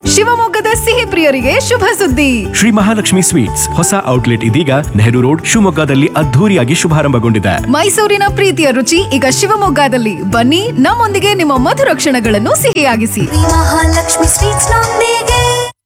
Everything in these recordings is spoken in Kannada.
ಶಿವಮೊಗ್ಗದ ಸಿಹಿ ಪ್ರಿಯರಿಗೆ ಶುಭ ಸುದ್ದಿ ಶ್ರೀ ಮಹಾಲಕ್ಷ್ಮಿ ಸ್ವೀಟ್ಸ್ ಹೊಸ ಔಟ್ಲೆಟ್ ಇದೀಗ ನೆಹರು ರೋಡ್ ಶಿವಮೊಗ್ಗದಲ್ಲಿ ಅದ್ಧೂರಿಯಾಗಿ ಶುಭಾರಂಭಗೊಂಡಿದೆ ಮೈಸೂರಿನ ಪ್ರೀತಿಯ ರುಚಿ ಈಗ ಶಿವಮೊಗ್ಗದಲ್ಲಿ ಬನ್ನಿ ನಮ್ಮೊಂದಿಗೆ ನಿಮ್ಮ ಮಧುರ ಕ್ಷಣಗಳನ್ನು ಸಿಹಿಯಾಗಿಸಿ ಮಹಾಲಕ್ಷ್ಮಿ ಸ್ವೀಟ್ಸ್ ನೊಂದಿಗೆ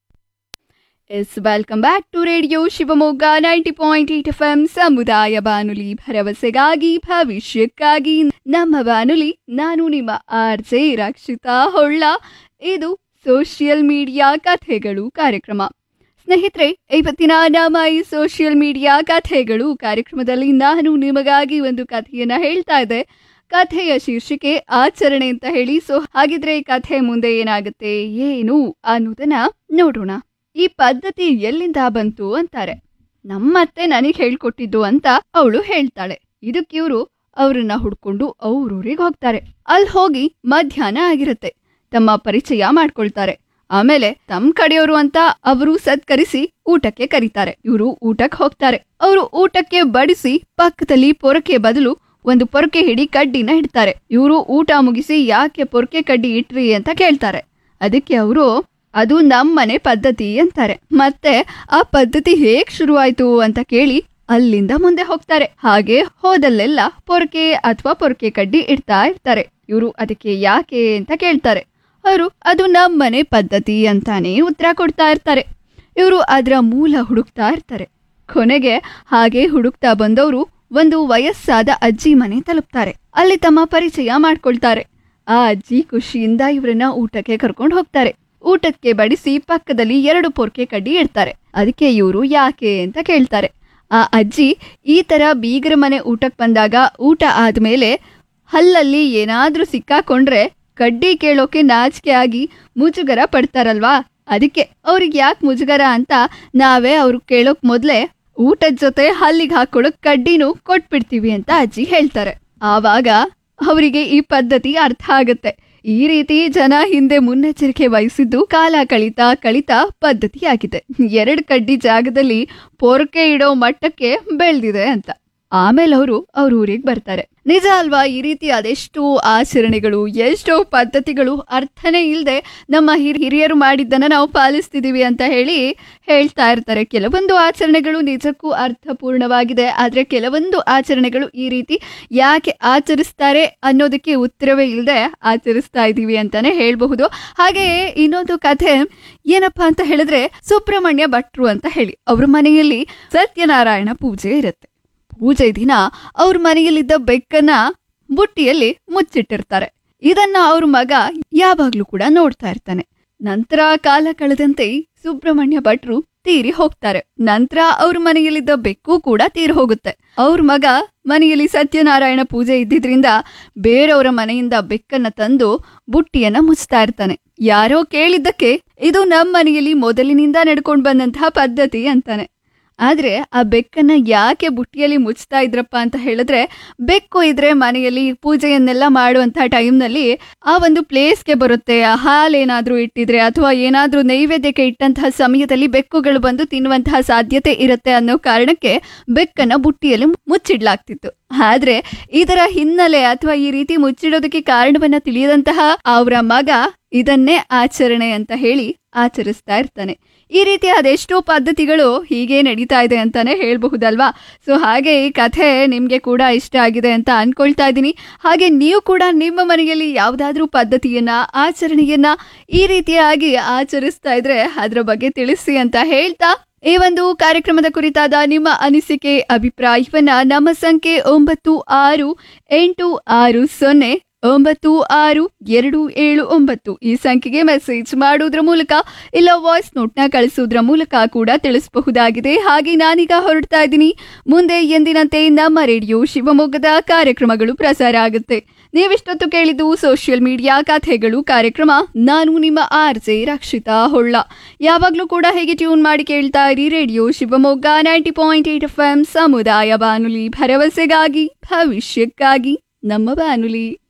yes welcome back to radio Shivamogga ninety point eight F M ಸಮುದಾಯ ಬಾನುಲಿ ಭರವಸೆಗಾಗಿ ಭವಿಷ್ಯಕ್ಕಾಗಿ ನಮ್ಮ ಬಾನುಲಿ ನಾನು ನಿಮ್ಮ ಆರ್ ಜೆ ರಕ್ಷಿತಾ ಹೊಳ್ಳ ಇದು ಸೋಷಿಯಲ್ ಮೀಡಿಯಾ ಕಥೆಗಳು ಕಾರ್ಯಕ್ರಮ ಸ್ನೇಹಿತರೆ ಇವತ್ತಿನ ನಮ್ಮ ಈ ಸೋಷಿಯಲ್ ಮೀಡಿಯಾ ಕಥೆಗಳು ಕಾರ್ಯಕ್ರಮದಲ್ಲಿ ನಾನು ನಿಮಗಾಗಿ ಒಂದು ಕಥೆಯನ್ನ ಹೇಳ್ತಾ ಇದ್ದೆ ಕಥೆಯ ಶೀರ್ಷಿಕೆ ಆಚರಣೆ ಅಂತ ಹೇಳಿ ಸೊ ಹಾಗಿದ್ರೆ ಈ ಕಥೆ ಮುಂದೆ ಏನಾಗುತ್ತೆ ಏನು ಅನ್ನೋದನ್ನ ನೋಡೋಣ ಈ ಪದ್ಧತಿ ಎಲ್ಲಿಂದ ಬಂತು ಅಂತಾರೆ ನಮ್ಮತ್ತೆ ನನಗೆ ಹೇಳ್ಕೊಟ್ಟಿದ್ದು ಅಂತ ಅವಳು ಹೇಳ್ತಾಳೆ ಇದಕ್ಕೆ ಇವರು ಅವ್ರನ್ನ ಹುಡ್ಕೊಂಡು ಅವ್ರೂರಿಗೆ ಹೋಗ್ತಾರೆ ಅಲ್ಲಿ ಹೋಗಿ ಮಧ್ಯಾಹ್ನ ಆಗಿರುತ್ತೆ ತಮ್ಮ ಪರಿಚಯ ಮಾಡ್ಕೊಳ್ತಾರೆ ಆಮೇಲೆ ತಮ್ಮ ಕಡೆಯವರು ಅಂತ ಅವರು ಸತ್ಕರಿಸಿ ಊಟಕ್ಕೆ ಕರೀತಾರೆ ಇವರು ಊಟಕ್ಕೆ ಹೋಗ್ತಾರೆ ಅವರು ಊಟಕ್ಕೆ ಬಡಿಸಿ ಪಕ್ಕದಲ್ಲಿ ಪೊರಕೆ ಬದಲು ಒಂದು ಪೊರಕೆ ಹಿಡಿ ಕಡ್ಡಿನ ಇಡ್ತಾರೆ ಇವರು ಊಟ ಮುಗಿಸಿ ಯಾಕೆ ಪೊರಕೆ ಕಡ್ಡಿ ಇಟ್ರಿ ಅಂತ ಕೇಳ್ತಾರೆ ಅದಕ್ಕೆ ಅವರು ಅದು ನಮ್ಮನೆ ಪದ್ಧತಿ ಅಂತಾರೆ ಮತ್ತೆ ಆ ಪದ್ಧತಿ ಹೇಗ್ ಶುರುವಾಯ್ತು ಅಂತ ಕೇಳಿ ಅಲ್ಲಿಂದ ಮುಂದೆ ಹೋಗ್ತಾರೆ ಹಾಗೆ ಹೋದಲ್ಲೆಲ್ಲ ಪೊರಕೆ ಅಥವಾ ಪೊರಕೆ ಕಡ್ಡಿ ಇಡ್ತಾ ಇರ್ತಾರೆ ಇವರು ಅದಕ್ಕೆ ಯಾಕೆ ಅಂತ ಕೇಳ್ತಾರೆ ಅವರು ಅದು ನಮ್ಮನೆ ಪದ್ಧತಿ ಅಂತಾನೆ ಉತ್ತರ ಕೊಡ್ತಾ ಇರ್ತಾರೆ ಇವರು ಅದರ ಮೂಲ ಹುಡುಕ್ತಾ ಇರ್ತಾರೆ ಕೊನೆಗೆ ಹಾಗೆ ಹುಡುಕ್ತಾ ಬಂದವರು ಒಂದು ವಯಸ್ಸಾದ ಅಜ್ಜಿ ಮನೆ ತಲುಪ್ತಾರೆ ಅಲ್ಲಿ ತಮ್ಮ ಪರಿಚಯ ಮಾಡ್ಕೊಳ್ತಾರೆ ಆ ಅಜ್ಜಿ ಖುಷಿಯಿಂದ ಇವರನ್ನ ಊಟಕ್ಕೆ ಕರ್ಕೊಂಡು ಹೋಗ್ತಾರೆ ಊಟಕ್ಕೆ ಬಡಿಸಿ ಪಕ್ಕದಲ್ಲಿ ಎರಡು ಪೊರ್ಕೆ ಕಡ್ಡಿ ಇಡ್ತಾರೆ ಅದಕ್ಕೆ ಇವರು ಯಾಕೆ ಅಂತ ಕೇಳ್ತಾರೆ ಆ ಅಜ್ಜಿ ಈ ತರ ಬೀಗರ ಮನೆ ಊಟಕ್ಕೆ ಬಂದಾಗ ಊಟ ಆದ್ಮೇಲೆ ಹಲ್ಲಲ್ಲಿ ಏನಾದ್ರೂ ಸಿಕ್ಕಾಕೊಂಡ್ರೆ ಕಡ್ಡಿ ಕೇಳೋಕೆ ನಾಚಿಕೆ ಆಗಿ ಮುಜುಗರ ಪಡ್ತಾರಲ್ವಾ ಅದಕ್ಕೆ ಅವ್ರಿಗೆ ಯಾಕೆ ಮುಜುಗರ ಅಂತ ನಾವೇ ಅವ್ರು ಕೇಳೋಕ್ ಮೊದ್ಲೇ ಊಟದ ಜೊತೆ ಹಲ್ಲಿಗೆ ಹಾಕೊಳ್ಳೋಕ್ ಕಡ್ಡಿನೂ ಕೊಟ್ಬಿಡ್ತೀವಿ ಅಂತ ಅಜ್ಜಿ ಹೇಳ್ತಾರೆ ಆವಾಗ ಅವರಿಗೆ ಈ ಪದ್ಧತಿ ಅರ್ಥ ಆಗುತ್ತೆ ಈ ರೀತಿ ಜನ ಹಿಂದೆ ಮುನ್ನೆಚ್ಚರಿಕೆ ವಹಿಸಿದ್ದು ಕಾಲ ಕಳಿತಾ ಕಳಿತಾ ಪದ್ಧತಿಯಾಗಿದೆ ಎರಡು ಕಡ್ಡಿ ಜಾಗದಲ್ಲಿ ಪೊರಕೆ ಇಡೋ ಮಟ್ಟಕ್ಕೆ ಬೆಳೆದಿದೆ ಅಂತ ಆಮೇಲೆ ಅವರು ಅವ್ರ ಊರಿಗೆ ಬರ್ತಾರೆ ನಿಜ ಅಲ್ವಾ ಈ ರೀತಿ ಅದೆಷ್ಟು ಆಚರಣೆಗಳು ಎಷ್ಟೋ ಪದ್ಧತಿಗಳು ಅರ್ಥನೇ ಇಲ್ಲದೆ ನಮ್ಮ ಹಿರ್ ಹಿರಿಯರು ಮಾಡಿದ್ದನ್ನ ನಾವು ಪಾಲಿಸ್ತಿದೀವಿ ಅಂತ ಹೇಳಿ ಹೇಳ್ತಾ ಇರ್ತಾರೆ ಕೆಲವೊಂದು ಆಚರಣೆಗಳು ನಿಜಕ್ಕೂ ಅರ್ಥಪೂರ್ಣವಾಗಿದೆ ಆದರೆ ಕೆಲವೊಂದು ಆಚರಣೆಗಳು ಈ ರೀತಿ ಯಾಕೆ ಆಚರಿಸ್ತಾರೆ ಅನ್ನೋದಕ್ಕೆ ಉತ್ತರವೇ ಇಲ್ಲದೆ ಆಚರಿಸ್ತಾ ಇದ್ದೀವಿ ಅಂತಾನೆ ಹೇಳಬಹುದು ಹಾಗೆಯೇ ಇನ್ನೊಂದು ಕಥೆ ಏನಪ್ಪಾ ಅಂತ ಹೇಳಿದ್ರೆ ಸುಬ್ರಹ್ಮಣ್ಯ ಭಟ್ರು ಅಂತ ಹೇಳಿ ಅವ್ರ ಮನೆಯಲ್ಲಿ ಸತ್ಯನಾರಾಯಣ ಪೂಜೆ ಇರುತ್ತೆ ಪೂಜೆ ದಿನ ಅವ್ರ ಮನೆಯಲ್ಲಿದ್ದ ಬೆಕ್ಕನ್ನ ಬುಟ್ಟಿಯಲ್ಲಿ ಮುಚ್ಚಿಟ್ಟಿರ್ತಾರೆ ಇದನ್ನ ಅವ್ರ ಮಗ ಯಾವಾಗ್ಲೂ ಕೂಡ ನೋಡ್ತಾ ಇರ್ತಾನೆ ನಂತರ ಕಾಲ ಕಳೆದಂತೆ ಸುಬ್ರಹ್ಮಣ್ಯ ಭಟ್ರು ತೀರಿ ಹೋಗ್ತಾರೆ ನಂತರ ಅವ್ರ ಮನೆಯಲ್ಲಿದ್ದ ಬೆಕ್ಕು ಕೂಡ ತೀರಿ ಹೋಗುತ್ತೆ ಅವ್ರ ಮಗ ಮನೆಯಲ್ಲಿ ಸತ್ಯನಾರಾಯಣ ಪೂಜೆ ಇದ್ದಿದ್ರಿಂದ ಬೇರೆಯವರ ಮನೆಯಿಂದ ಬೆಕ್ಕನ್ನ ತಂದು ಬುಟ್ಟಿಯನ್ನ ಮುಚ್ತಾ ಇರ್ತಾನೆ ಯಾರೋ ಕೇಳಿದ್ದಕ್ಕೆ ಇದು ನಮ್ಮ ಮನೆಯಲ್ಲಿ ಮೊದಲಿನಿಂದ ನಡ್ಕೊಂಡು ಬಂದಂತಹ ಪದ್ಧತಿ ಅಂತಾನೆ ಆದ್ರೆ ಆ ಬೆಕ್ಕನ್ನ ಯಾಕೆ ಬುಟ್ಟಿಯಲ್ಲಿ ಮುಚ್ತಾ ಇದ್ರಪ್ಪ ಅಂತ ಹೇಳಿದ್ರೆ ಬೆಕ್ಕು ಇದ್ರೆ ಮನೆಯಲ್ಲಿ ಪೂಜೆಯನ್ನೆಲ್ಲ ಮಾಡುವಂತಹ ಟೈಮ್ನಲ್ಲಿ ಆ ಒಂದು ಪ್ಲೇಸ್ಗೆ ಬರುತ್ತೆ ಆ ಹಾಲೇನಾದ್ರೂ ಇಟ್ಟಿದ್ರೆ ಅಥವಾ ಏನಾದ್ರೂ ನೈವೇದ್ಯಕ್ಕೆ ಇಟ್ಟಂತಹ ಸಮಯದಲ್ಲಿ ಬೆಕ್ಕುಗಳು ಬಂದು ತಿನ್ನುವಂತಹ ಸಾಧ್ಯತೆ ಇರುತ್ತೆ ಅನ್ನೋ ಕಾರಣಕ್ಕೆ ಬೆಕ್ಕನ್ನ ಬುಟ್ಟಿಯಲ್ಲಿ ಮುಚ್ಚಿಡ್ಲಾಗ್ತಿತ್ತು ಆದ್ರೆ ಇದರ ಹಿನ್ನೆಲೆ ಅಥವಾ ಈ ರೀತಿ ಮುಚ್ಚಿಡೋದಕ್ಕೆ ಕಾರಣವನ್ನ ತಿಳಿಯದಂತಹ ಅವರ ಮಗ ಇದನ್ನೇ ಆಚರಣೆ ಅಂತ ಹೇಳಿ ಆಚರಿಸ್ತಾ ಇರ್ತಾನೆ ಈ ರೀತಿ ಅದೆಷ್ಟೋ ಪದ್ಧತಿಗಳು ಹೀಗೆ ನಡೀತಾ ಇದೆ ಅಂತಾನೆ ಹೇಳ್ಬಹುದಲ್ವಾ ಸೊ ಹಾಗೆ ಈ ಕಥೆ ನಿಮ್ಗೆ ಕೂಡ ಇಷ್ಟ ಆಗಿದೆ ಅಂತ ಅನ್ಕೊಳ್ತಾ ಇದ್ದೀನಿ ಹಾಗೆ ನೀವು ಕೂಡ ನಿಮ್ಮ ಮನೆಯಲ್ಲಿ ಯಾವುದಾದ್ರೂ ಪದ್ಧತಿಯನ್ನ ಆಚರಣೆಯನ್ನ ಈ ರೀತಿಯಾಗಿ ಆಚರಿಸ್ತಾ ಇದ್ರೆ ಅದರ ಬಗ್ಗೆ ತಿಳಿಸಿ ಅಂತ ಹೇಳ್ತಾ ಈ ಒಂದು ಕಾರ್ಯಕ್ರಮದ ಕುರಿತಾದ ನಿಮ್ಮ ಅನಿಸಿಕೆ ಅಭಿಪ್ರಾಯವನ್ನ ನಮ್ಮ ಸಂಖ್ಯೆ ಒಂಬತ್ತು ಆರು ಎಂಟು ಆರು ಸೊನ್ನೆ ಒಂಬತ್ತು ಆರು ಎರಡು ಏಳು ಒಂಬತ್ತು ಈ ಸಂಖ್ಯೆಗೆ ಮೆಸೇಜ್ ಮಾಡುವುದರ ಮೂಲಕ ಇಲ್ಲ ವಾಯ್ಸ್ ನೋಟ್ನ ಕಳಿಸುವುದರ ಮೂಲಕ ಕೂಡ ತಿಳಿಸಬಹುದಾಗಿದೆ ಹಾಗೆ ನಾನೀಗ ಹೊರಡ್ತಾ ಇದ್ದೀನಿ ಮುಂದೆ ಎಂದಿನಂತೆ ನಮ್ಮ ರೇಡಿಯೋ ಶಿವಮೊಗ್ಗದ ಕಾರ್ಯಕ್ರಮಗಳು ಪ್ರಸಾರ ಆಗುತ್ತೆ ನೀವಿಷ್ಟೊತ್ತು ಕೇಳಿದ್ದು ಸೋಷಿಯಲ್ ಮೀಡಿಯಾ ಕಥೆಗಳು ಕಾರ್ಯಕ್ರಮ ನಾನು ನಿಮ್ಮ ಆರ್ ಜೆ ರಕ್ಷಿತಾ ಹೊಳ್ಳ ಯಾವಾಗಲೂ ಕೂಡ ಹೇಗೆ ಟ್ಯೂನ್ ಮಾಡಿ ಕೇಳ್ತಾ ಇರಿ radio Shivamogga ninety point eight F M ಸಮುದಾಯ ಬಾನುಲಿ ಭರವಸೆಗಾಗಿ ಭವಿಷ್ಯಕ್ಕಾಗಿ ನಮ್ಮ ಬಾನುಲಿ